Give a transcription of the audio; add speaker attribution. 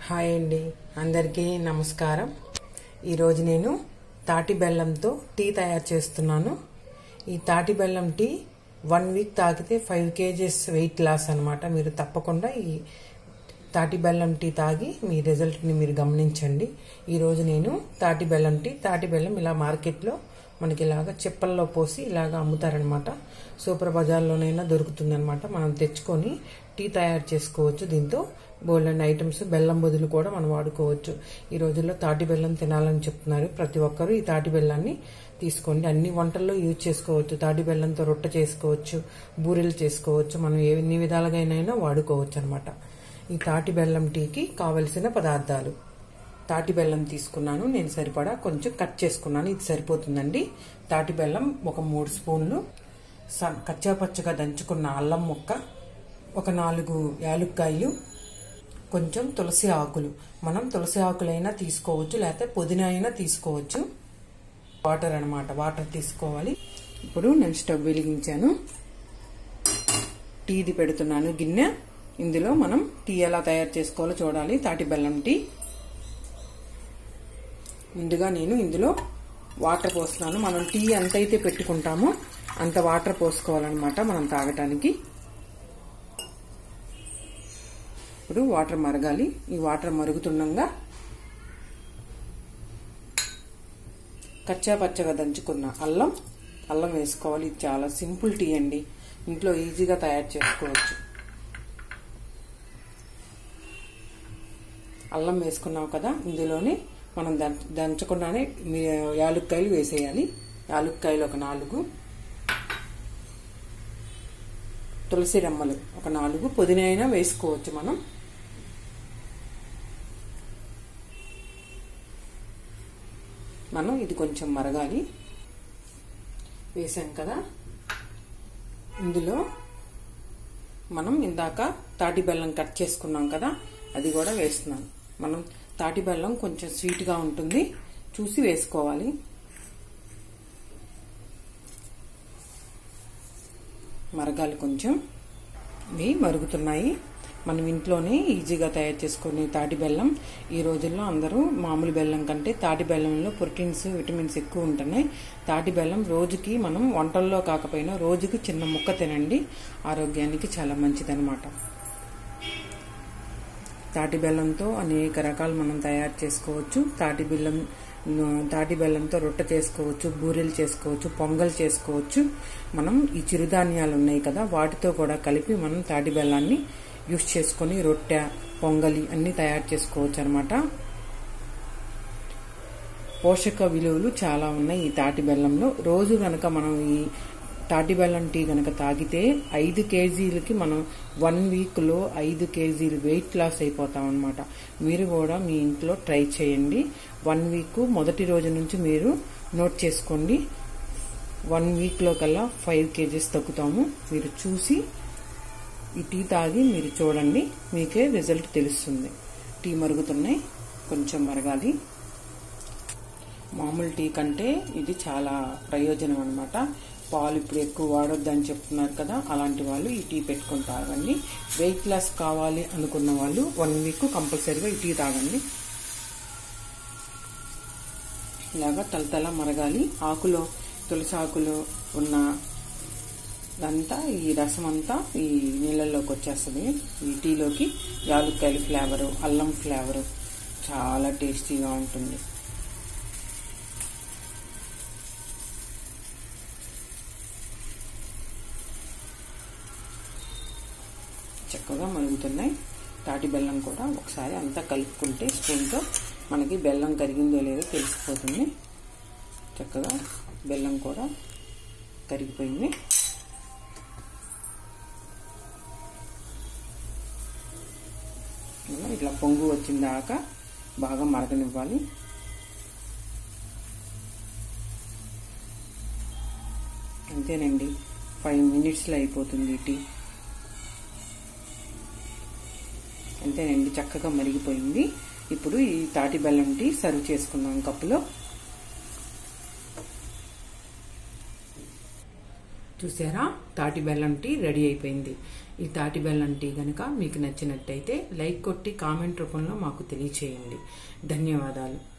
Speaker 1: hi అండి అందరికీ నమస్కారం ఈరోజు నేను తాటి బెల్లంతో టీ తయారు చేస్తున్నాను ఈ తాటి బెల్లం టీ వన్ వీక్ తాగితే ఫైవ్ కేజెస్ వెయిట్ లాస్ అనమాట మీరు తప్పకుండా ఈ తాటి బెల్లం టీ తాగి మీ రిజల్ట్ని మీరు గమనించండి ఈరోజు నేను తాటి బెల్లం టీ తాటి బెల్లం ఇలా మార్కెట్లో మనకి ఇలాగ చిప్పల్లో పోసి ఇలాగ అమ్ముతారనమాట సూపర్ బజార్లోనైనా దొరుకుతుందనమాట మనం తెచ్చుకొని టీ తయారు చేసుకోవచ్చు దీంతో బోల్డ్ ఐటమ్స్ బెల్లం బదులు కూడా మనం వాడుకోవచ్చు ఈ రోజుల్లో తాటి బెల్లం తినాలని చెప్తున్నారు ప్రతి ఒక్కరూ ఈ తాటి బెల్లాన్ని తీసుకోండి అన్ని వంటల్లో యూజ్ చేసుకోవచ్చు తాటి బెల్లంతో రొట్టె చేసుకోవచ్చు బూరెలు చేసుకోవచ్చు మనం ఎన్ని విధాలుగానైనా వాడుకోవచ్చు అనమాట ఈ తాటి బెల్లం టీకి కావలసిన పదార్థాలు తాటి బెల్లం తీసుకున్నాను నేను సరిపడా కొంచెం కట్ చేసుకున్నాను ఇది సరిపోతుందండి తాటి బెల్లం ఒక మూడు స్పూన్లు స- కచ్చాపచ్చగా దంచుకున్న అల్లం ముక్క ఒక నాలుగు యాలుక్కాయలు కొంచెం తులసి ఆకులు మనం తులసి ఆకులైనా తీసుకోవచ్చు లేకపోతే పుదీనా అయినా తీసుకోవచ్చు వాటర్ అన్నమాట వాటర్ తీసుకోవాలి ఇప్పుడు నేను స్టవ్ వెలిగించాను టీది పెడుతున్నాను గిన్నె ఇందులో మనం టీ ఎలా తయారు చేసుకోవాలో చూడాలి తాటి బెల్లం టీ ముందుగా నేను ఇందులో వాటర్ పోస్తున్నాను మనం టీ ఎంత అయితే పెట్టుకుంటామో అంత వాటర్ పోసుకోవాలన్నమాట మనం తాగటానికి ఇప్పుడు వాటర్ మరగాలి ఈ వాటర్ మరుగుతుండగా కచ్చా పచ్చగా దంచుకున్న అల్లం అల్లం వేసుకోవాలి ఇది చాలా సింపుల్ టీ అండి ఇంట్లో ఈజీగా తయారు చేసుకోవచ్చు అల్లం వేసుకున్నాం కదా ఇందులోనే మనం దంచ దంచకుండానే మీ యాలుక్కాయలు వేసేయాలి యాలుక్కాయలు ఒక నాలుగు తులసి రెమ్మలు ఒక నాలుగు పుదీనా అయినా వేసుకోవచ్చు మనం మనం ఇది కొంచెం మరగాలి వేసాం కదా ఇందులో మనం ఇందాక తాటి బెల్లం కట్ చేసుకున్నాం కదా అది కూడా వేస్తున్నాను మనం తాటి బెల్లం కొంచెం స్వీట్గా ఉంటుంది చూసి వేసుకోవాలి మరగాలి కొంచెం ఇవి మరుగుతున్నాయి మనం ఇంట్లోనే ఈజీగా తయారు చేసుకునే తాటి బెల్లం ఈ రోజుల్లో అందరూ మామూలు బెల్లం కంటే తాటి బెల్లంలో ప్రోటీన్స్ విటమిన్స్ ఎక్కువ ఉంటున్నాయి తాటి బెల్లం రోజుకి మనం వంటల్లో కాకపోయినా రోజుకి చిన్న ముక్క తినండి ఆరోగ్యానికి చాలా మంచిదన్నమాట తాటి బెల్లంతో అనేక రకాలు మనం తయారు చేసుకోవచ్చు తాటి బెల్లం తాటి బెల్లంతో రొట్టె చేసుకోవచ్చు బూరెలు చేసుకోవచ్చు పొంగల్ చేసుకోవచ్చు మనం ఈ చిరుధాన్యాలు ఉన్నాయి కదా వాటితో కూడా కలిపి మనం తాటి బెల్లాన్ని యూస్ చేసుకొని రొట్టె పొంగలి అన్ని తయారు చేసుకోవచ్చు అనమాట పోషక విలువలు చాలా ఉన్నాయి ఈ తాటి బెల్లంలో రోజు గనక మనం ఈ తాటి బెల్లం టీ గనక తాగితే ఐదు కేజీలకి మనం వన్ వీక్లో ఐదు కేజీలు వెయిట్ లాస్ అయిపోతాం అనమాట మీరు కూడా మీ ఇంట్లో ట్రై చేయండి వన్ వీక్ మొదటి రోజు నుంచి మీరు నోట్ చేసుకోండి వన్ వీక్లో కల్లా ఫైవ్ కేజీస్ తగ్గుతాము మీరు చూసి ఈ టీ తాగి మీరు చూడండి మీకే రిజల్ట్ తెలుస్తుంది టీ మరుగుతున్నాయి కొంచెం మరగాలి మామూలు టీ కంటే ఇది చాలా ప్రయోజనం అనమాట పాలు ఇప్పుడు ఎక్కువ వాడొద్దని చెప్తున్నారు కదా అలాంటి వాళ్ళు ఈ టీ పెట్టుకొని తాగండి వెయిట్ లాస్ కావాలి అనుకున్న వాళ్ళు వన్ వీక్ కంపల్సరీగా ఈ టీ తాగండి ఇలాగా తలతల మరగాలి ఆకులో తులసి ఆకులో ఉన్న అంతా ఈ రసం అంతా ఈ నీళ్ళల్లోకి వచ్చేస్తుంది ఈ టీలోకి యాలుక్కాయలు ఫ్లేవరు అల్లం ఫ్లేవరు చాలా టేస్టీగా ఉంటుంది చక్కగా మరుగుతున్నాయి తాటి బెల్లం కూడా ఒకసారి అంతా కలుపుకుంటే స్పూన్తో మనకి బెల్లం కరిగిందో లేదో తెలిసిపోతుంది చక్కగా బెల్లం కూడా కరిగిపోయింది ఇలా ఇట్లా పొంగు వచ్చిన దాకా బాగా మరగనివ్వాలి అంతేనండి ఫైవ్ మినిట్స్లో అయిపోతుంది టీ అంతేనండి చక్కగా మరిగిపోయింది ఇప్పుడు ఈ తాటి బెల్లం టీ సర్వ్ చేసుకుందాం కప్పులో చూసారా తాటి బెల్లం టీ రెడీ అయిపోయింది ఈ తాటి బెల్లం టీ గనక మీకు నచ్చినట్టయితే లైక్ కొట్టి కామెంట్ రూపంలో మాకు తెలియచేయండి ధన్యవాదాలు